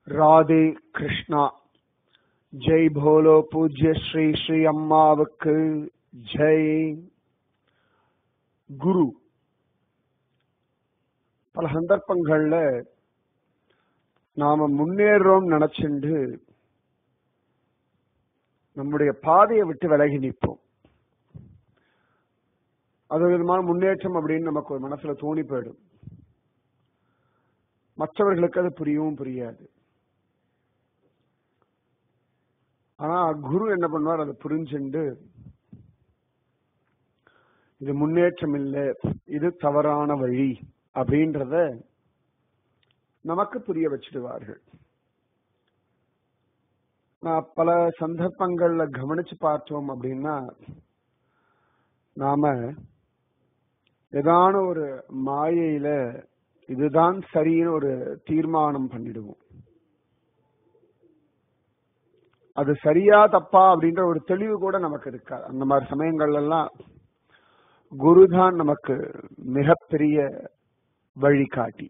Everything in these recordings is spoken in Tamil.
ராதே கிருஷ்ணா ஜெய் போலோ பூஜ்ய ஸ்ரீ ஸ்ரீ அம்மாவுக்கு ஜெய் குரு பல சந்தர்ப்பங்கள்ல நாம முன்னேறோம் நினைச்சுண்டு நம்முடைய பாதையை விட்டு விலகி நிற்போம் அது ஒரு விதமான முன்னேற்றம் அப்படின்னு நமக்கு ஒரு மனசுல தோணி போயிடும் மற்றவர்களுக்கு அது புரியவும் புரியாது ஆனா குரு என்ன பண்ணுவார் அதை புரிஞ்சுண்டு இது முன்னேற்றம் இல்லை இது தவறான வழி அப்படின்றத நமக்கு புரிய வச்சிடுவார்கள் நான் பல சந்தர்ப்பங்கள்ல கவனிச்சு பார்த்தோம் அப்படின்னா நாம ஏதான ஒரு மாயையில இதுதான் சரின்னு ஒரு தீர்மானம் பண்ணிடுவோம் அது சரியா தப்பா அப்படின்ற ஒரு தெளிவு கூட நமக்கு இருக்காது அந்த மாதிரி சமயங்கள்ல எல்லாம் குருதான் நமக்கு மிகப்பெரிய வழிகாட்டி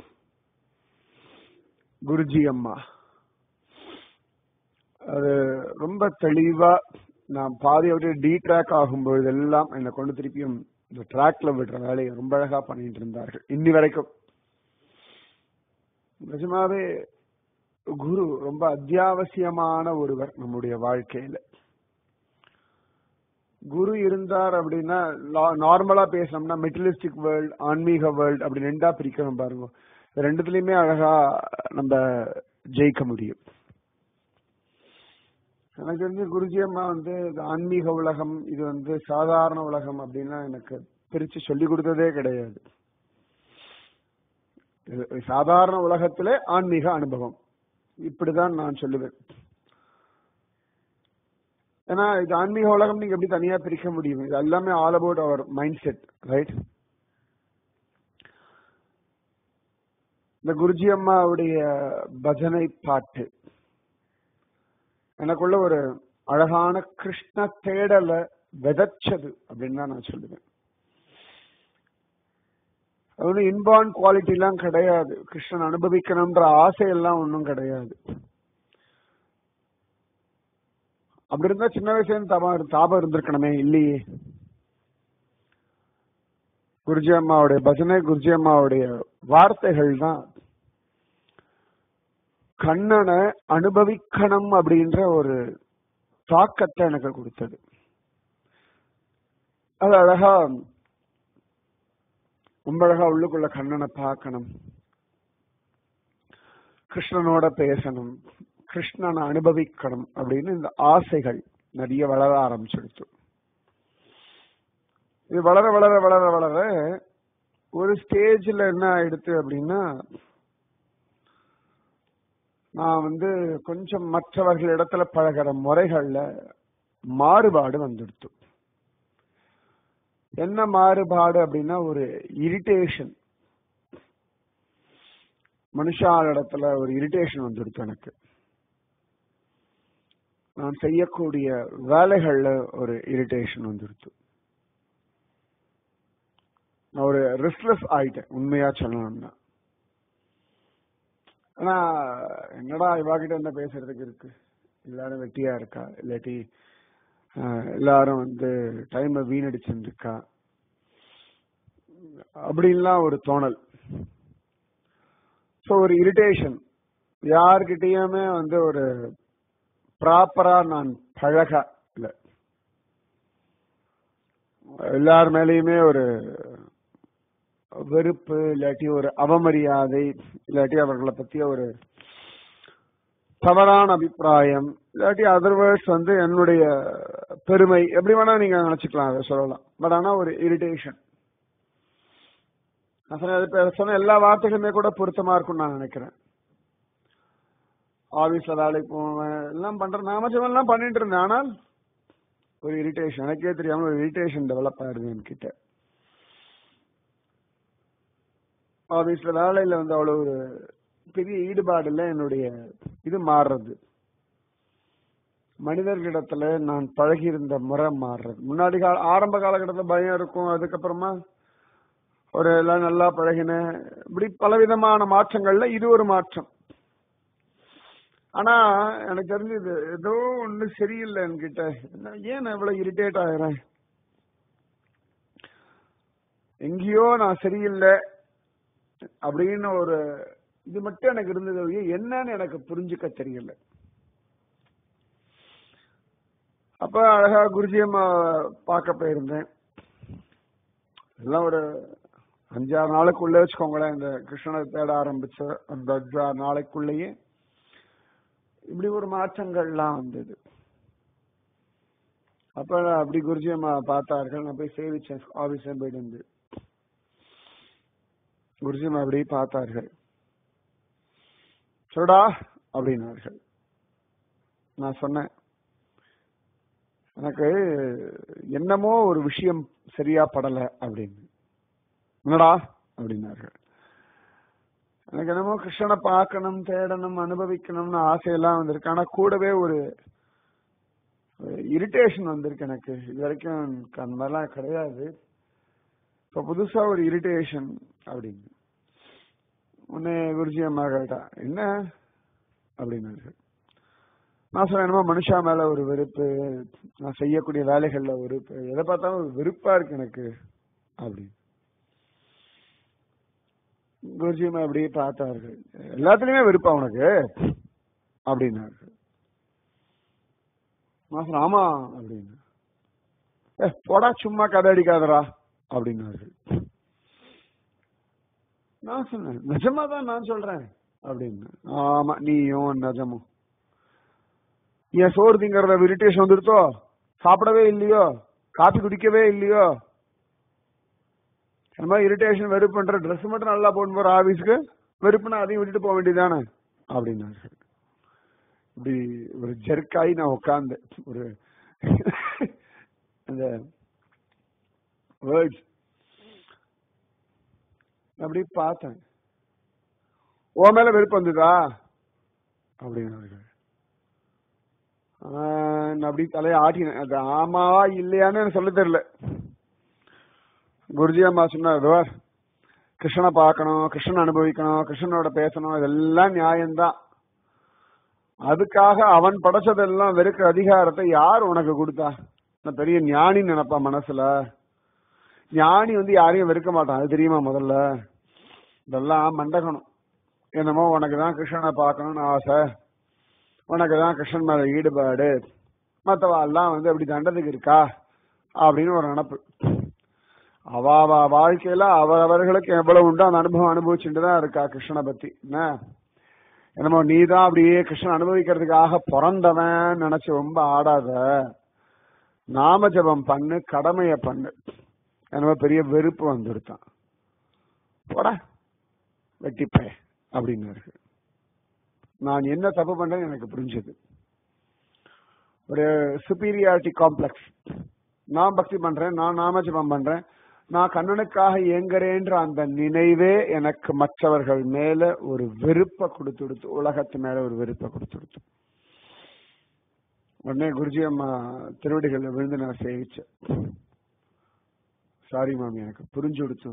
குருஜி அம்மா அது ரொம்ப தெளிவா நான் பாதையை விட்டு டி ட்ராக் ஆகும் பொழுதெல்லாம் என்னை கொண்டு திருப்பியும் இந்த ட்ராக்ல விடுற வேலையை ரொம்ப அழகா பண்ணிட்டு இருந்தார்கள் இன்னி வரைக்கும் நிஜமாவே குரு ரொம்ப அத்தியாவசியமான ஒருவர் நம்முடைய வாழ்க்கையில குரு இருந்தார் அப்படின்னா நார்மலா பேசணும்னா மெட்டலிஸ்டிக் வேர்ல்ட் ஆன்மீக வேர்ல்ட் அப்படி ரெண்டா பிரிக்கணும் பாருங்க ரெண்டுத்துலயுமே அழகா நம்ம ஜெயிக்க முடியும் எனக்கு தெரிஞ்சு குருஜி அம்மா வந்து ஆன்மீக உலகம் இது வந்து சாதாரண உலகம் அப்படின்னா எனக்கு பிரிச்சு சொல்லி கொடுத்ததே கிடையாது சாதாரண உலகத்திலே ஆன்மீக அனுபவம் இப்படிதான் நான் சொல்லுவேன் ஏன்னா இது ஆன்மீக உலகம் நீங்க எப்படி தனியா பிரிக்க முடியும் இது எல்லாமே ஆல் அபவுட் அவர் மைண்ட் செட் ரைட் இந்த குருஜி அம்மாவுடைய பஜனை பாட்டு எனக்குள்ள ஒரு அழகான கிருஷ்ண தேடலை விதைச்சது அப்படின்னு தான் நான் சொல்லுவேன் அது ஒன்றும் இன்பான் குவாலிட்டி எல்லாம் கிடையாது கிருஷ்ணன் அனுபவிக்கணும்ன்ற ஆசை எல்லாம் ஒன்றும் கிடையாது அப்படி இருந்தா சின்ன வயசுல தாபம் தாபம் இருந்திருக்கணுமே இல்லையே குருஜி அம்மாவுடைய பஜனை குருஜி அம்மாவுடைய வார்த்தைகள் தான் கண்ணனை அனுபவிக்கணும் அப்படின்ற ஒரு தாக்கத்தை எனக்கு கொடுத்தது அது அழகா ரொம்ப அழகா உள்ளுக்குள்ள கண்ணனை பார்க்கணும் கிருஷ்ணனோட பேசணும் கிருஷ்ணனை அனுபவிக்கணும் அப்படின்னு இந்த ஆசைகள் நிறைய வளர ஆரம்பிச்சிடுச்சு இது வளர வளர வளர வளர ஒரு ஸ்டேஜ்ல என்ன ஆயிடுத்து அப்படின்னா நான் வந்து கொஞ்சம் மற்றவர்கள் இடத்துல பழகிற முறைகள்ல மாறுபாடு வந்துடுத்து என்ன மாறுபாடு அப்படின்னா ஒரு இரிட்டேஷன் மனுஷால் இடத்துல ஒரு இரிட்டேஷன் வந்துடுத்து எனக்கு நான் செய்யக்கூடிய வேலைகள்ல ஒரு இரிட்டேஷன் வந்துடுத்து நான் ஒரு ரெஸ்ட்லெஸ் ஆயிட்டேன் உண்மையா சொல்லணும்னா ஆனா என்னடா இவாகிட்ட என்ன பேசுறதுக்கு இருக்கு எல்லாரும் வெட்டியா இருக்கா இல்லாட்டி எல்லாரும் வந்து டைம் வீணடிச்சுருக்கா அப்படின்லாம் ஒரு தோணல் ஸோ ஒரு இரிட்டேஷன் யார்கிட்டயுமே வந்து ஒரு ப்ராப்பரா நான் பழக இல்லை எல்லார் மேலேயுமே ஒரு வெறுப்பு இல்லாட்டி ஒரு அவமரியாதை இல்லாட்டி அவர்களை பத்திய ஒரு தவறான அபிப்பிராயம் இல்லாட்டி அதர்வைஸ் வந்து என்னுடைய பெருமை எப்படி வேணா நீங்க நினைச்சுக்கலாம் அதை சொல்லலாம் பட் ஆனா ஒரு இரிட்டேஷன் நான் சொன்ன சொன்ன எல்லா வார்த்தைகளுமே கூட பொருத்தமா இருக்கும்னு நான் நினைக்கிறேன் ஆபீஸ்ல வேலைக்கு போவேன் எல்லாம் பண்றேன் நாம எல்லாம் பண்ணிட்டு இருந்தேன் ஆனால் ஒரு இரிட்டேஷன் எனக்கே தெரியாம ஒரு இரிட்டேஷன் டெவலப் ஆயிடுது என்கிட்ட ஆபீஸ்ல வேலையில வந்து அவ்வளவு ஒரு பெரிய ஈடுபாடு இல்ல என்னுடைய இது மாறுறது மனிதர்களிடத்துல நான் பழகி இருந்த முறை மாறுறது முன்னாடி கால ஆரம்ப காலகட்டத்தில் பயம் இருக்கும் அதுக்கப்புறமா ஒரு எல்லாம் நல்லா பழகின இப்படி பலவிதமான மாற்றங்கள்ல இது ஒரு மாற்றம் ஆனா எனக்கு தெரிஞ்சது ஏதோ ஒண்ணு சரியில்லை என்கிட்ட என்ன- ஏன் நான் இவ்வளவு இரிட்டேட் ஆகுறேன் எங்கேயோ நான் சரியில்லை அப்படின்னு ஒரு இது மட்டும் எனக்கு இருந்தது ஒழிய என்னன்னு எனக்கு புரிஞ்சுக்க தெரியல அப்ப அழகா குருஜி அம்மா பார்க்க போயிருந்தேன் எல்லாம் ஒரு அஞ்சாறு நாளுக்குள்ள வச்சுக்கோங்களேன் இந்த கிருஷ்ணனை தேட ஆரம்பிச்ச அந்த அஞ்சாறு நாளைக்குள்ளேயே இப்படி ஒரு மாற்றங்கள்லாம் வந்தது அப்ப அப்படி குருஜி அம்மா பார்த்தார்கள் நான் போய் சேவிச்சேன் ஆபீஸ் போயிட்டு வந்து குருஜி அம்மா அப்படி பார்த்தார்கள் சொல்டா அப்படின்னார்கள் நான் சொன்னேன் எனக்கு என்னமோ ஒரு விஷயம் சரியா படல அப்படின்னு என்னடா அப்படின்னார்கள் எனக்கு என்னமோ கிருஷ்ணனை பார்க்கணும் தேடணும் அனுபவிக்கணும்னு ஆசையெல்லாம் வந்திருக்கு ஆனா கூடவே ஒரு இரிட்டேஷன் வந்திருக்கு எனக்கு இது வரைக்கும் எனக்கு அந்த மாதிரிலாம் கிடையாது இப்ப புதுசா ஒரு இரிட்டேஷன் அப்படின்னு உடனே குருஜி அம்மா கேட்டா என்ன அப்படின்னாரு நான் சொன்னேன் என்னமோ மனுஷா மேல ஒரு வெறுப்பு நான் செய்யக்கூடிய வேலைகள்ல ஒரு எதை பார்த்தாலும் ஒரு வெறுப்பா இருக்கு எனக்கு அப்படின்னு குருஜிமா அப்படியே பார்த்தார்கள் எல்லாத்துலயுமே வெறுப்பா உனக்கு அப்படின்னார்கள் நான் சொன்னேன் ஆமா அப்படின்னு ஏ போடா சும்மா கதை அடிக்காதடா அப்படின்னார்கள் நான் சொன்னேன் நிஜமா தான் நான் சொல்றேன் அப்படின்னு ஆமா நீயும் நிஜமும் ஏன் சோறு திங்கறத இரிட்டேஷன் வந்துருத்தோ சாப்பிடவே இல்லையோ காபி குடிக்கவே இல்லையோ அந்த மாதிரி இரிட்டேஷன் வெறுப்பு பண்ற ட்ரெஸ் மட்டும் நல்லா போட்டு போற ஆபீஸ்க்கு வெறுப்புனா அதையும் விட்டுட்டு போக வேண்டியதானே அப்படின்னாரு இப்படி ஒரு ஜெர்க்காயி நான் உட்கார்ந்து ஒரு அந்த வேர்ட்ஸ் அப்படி பார்த்தேன் ஓ மேல வெறுப்பு வந்ததா அப்படின்னாரு ஆஹ் நான் அப்படி தலையை ஆட்டினேன் அது ஆமாவா இல்லையான்னு எனக்கு சொல்ல தெரியல குருஜி அம்மா சொன்னார் "பார், கிருஷ்ணனை பார்க்கணும் கிருஷ்ணன் அனுபவிக்கணும் கிருஷ்ணனோட பேசணும் இதெல்லாம் நியாயம்தான் அதுக்காக அவன் படைச்சதெல்லாம் வெறுக்கிற அதிகாரத்தை யார் உனக்கு கொடுத்தா நான் பெரிய ஞானி நினைப்பா மனசுல ஞானி வந்து யாரையும் வெறுக்க மாட்டான் அது தெரியுமா முதல்ல இதெல்லாம் மண்டகணும் என்னமோ உனக்கு தான் கிருஷ்ணனை பார்க்கணும்னு ஆசை உனக்கு தான் கிருஷ்ணன் மேல ஈடுபாடு மத்தவா எல்லாம் வந்து அப்படி தண்டத்துக்கு இருக்கா அப்படின்னு ஒரு நினப்பு அவ அவ வாழ்க்கையில அவரவர்களுக்கு எவ்வளவு உண்டோ அந்த அனுபவம் அனுபவிச்சுட்டு தான் இருக்கா கிருஷ்ணனை பத்தி என்ன என்னமோ நீ தான் அப்படியே கிருஷ்ணன் அனுபவிக்கிறதுக்காக பிறந்தவன் நினைச்சு ரொம்ப ஆடாத நாம ஜபம் பண்ணு கடமைய பண்ணு என்னமோ பெரிய வெறுப்பு வந்துருத்தான் போடா வெட்டிப்பே அப்படின்னு இருக்கு நான் என்ன தப்பு பண்றேன்னு எனக்கு புரிஞ்சது ஒரு சுப்பீரியாரிட்டி காம்ப்ளெக்ஸ் நான் பக்தி பண்றேன் நான் நாமஜபம் பண்றேன் நான் கண்ணனுக்காக இயங்குறேன்ற அந்த நினைவே எனக்கு மற்றவர்கள் மேல ஒரு வெறுப்பை கொடுத்துடுத்து உலகத்து மேல ஒரு வெறுப்பை கொடுத்துடுத்து உடனே குருஜி அம்மா திருவடிகள் விழுந்து நான் சேவிச்சேன் சாரி மாமி எனக்கு புரிஞ்சு கொடுத்து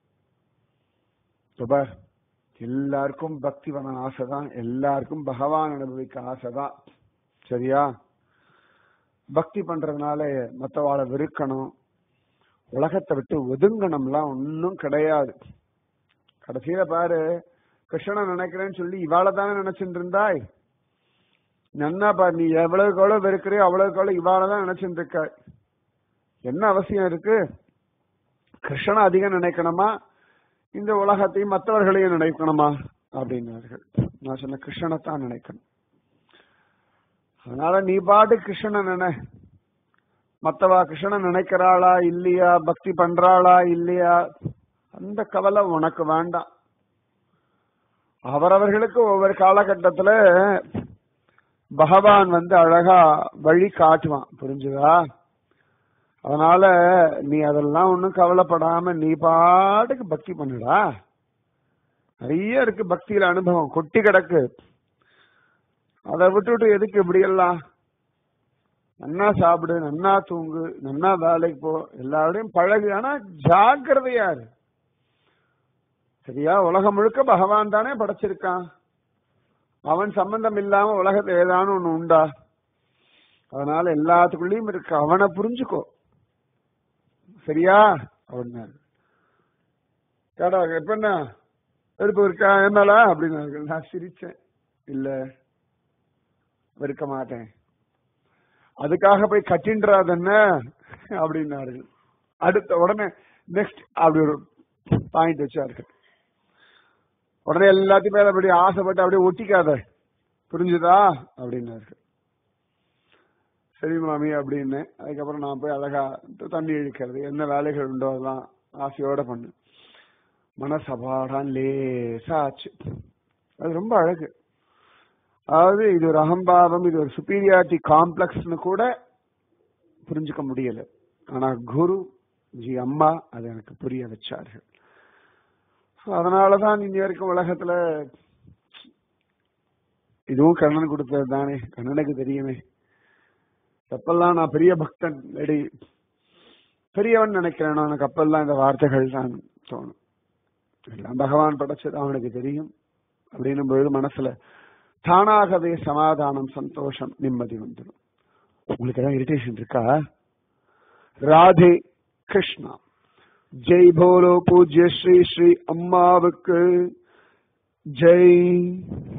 இப்ப எல்லாருக்கும் பக்தி பண்ண ஆசைதான் எல்லாருக்கும் பகவான் அனுபவிக்க ஆசைதான் சரியா பக்தி பண்றதுனால மத்தவாளை வெறுக்கணும் உலகத்தை விட்டு ஒதுங்கணும்லாம் ஒன்னும் கிடையாது கடைசியில பாரு கிருஷ்ணனை நினைக்கிறேன்னு சொல்லி இவாளை தானே நினைச்சிட்டு இருந்தாய் நன்னா பாரு நீ எவ்வளவுக்கு எவ்வளவு வெறுக்கிறியோ அவ்வளவுக்கு எவ்வளவு இவாளை தான் நினைச்சிட்டு இருக்க என்ன அவசியம் இருக்கு கிருஷ்ணனை அதிகம் நினைக்கணுமா இந்த உலகத்தையும் மற்றவர்களையும் நினைக்கணுமா அப்படின்னார்கள் நான் சொன்ன கிருஷ்ணனை தான் நினைக்கணும் அதனால நீ பாட்டு கிருஷ்ணனை நினை மத்தவா கிருஷ்ணன் நினைக்கிறாளா இல்லையா பக்தி பண்றாளா இல்லையா அந்த கவலை உனக்கு வேண்டாம் அவரவர்களுக்கு ஒவ்வொரு காலகட்டத்துல பகவான் வந்து அழகா வழி காட்டுவான் புரிஞ்சுதா அதனால நீ அதெல்லாம் ஒன்றும் கவலைப்படாம நீ பாட்டுக்கு பக்தி பண்ணுடா நிறைய இருக்கு பக்தியில அனுபவம் கொட்டி கிடக்கு அதை விட்டுட்டு எதுக்கு இப்படி எல்லாம் நன்னா சாப்பிடு நன்னா தூங்கு நன்னா வேலைக்கு போ எல்லாரோடையும் பழகு ஆனா ஜாக்கிரதையா இரு சரியா உலகம் முழுக்க பகவான் தானே படைச்சிருக்கான் அவன் சம்பந்தம் இல்லாம உலகத்துல ஏதானும் ஒண்ணு உண்டா அதனால எல்லாத்துக்குள்ளயும் இருக்கு அவனை புரிஞ்சுக்கோ சரியா அப்படின்னாரு கேடா எப்ப என்ன வெறுப்பு இருக்கா என்னால அப்படின்னு நான் சிரிச்சேன் இல்ல வெறுக்க மாட்டேன் அதுக்காக போய் கட்டின்றாது என்ன அப்படின்னார்கள் அடுத்த உடனே நெக்ஸ்ட் அப்படி ஒரு பாயிண்ட் வச்சார்கள் உடனே எல்லாத்தையும் மேல அப்படி ஆசைப்பட்டு அப்படியே ஒட்டிக்காத புரிஞ்சுதா அப்படின்னாரு சரி மாமி அப்படின்னு அதுக்கப்புறம் நான் போய் அழகா தண்ணி இழுக்கிறது என்ன வேலைகள் உண்டோ அதெல்லாம் ஆசையோட பண்ணு மனசபாடான் லேசா ஆச்சு அது ரொம்ப அழகு அதாவது இது ஒரு அகம்பாவம் இது ஒரு சுப்பீரியாரிட்டி காம்ப்ளெக்ஸ்னு கூட புரிஞ்சுக்க முடியல ஆனா குரு ஜி அம்மா அதை எனக்கு புரிய வச்சார்கள் அதனாலதான் இன்னி வரைக்கும் உலகத்துல இதுவும் கண்ணன் கொடுத்தது தானே கண்ணனுக்கு தெரியுமே அப்பெல்லாம் நான் பெரிய பக்தன் ரெடி பெரியவன் நினைக்கிறேன் எனக்கு அப்பெல்லாம் இந்த வார்த்தைகள் தான் தோணும் எல்லாம் பகவான் படைச்சது அவனுக்கு தெரியும் அப்படின்னும் பொழுது மனசுல தானாகவே சமாதானம் சந்தோஷம் நிம்மதி வந்துடும் உங்களுக்கு ஏதாவது இரிட்டேஷன் இருக்கா ராதே கிருஷ்ணா ஜெய் போலோ பூஜ்ய ஸ்ரீ ஸ்ரீ அம்மாவுக்கு ஜெய்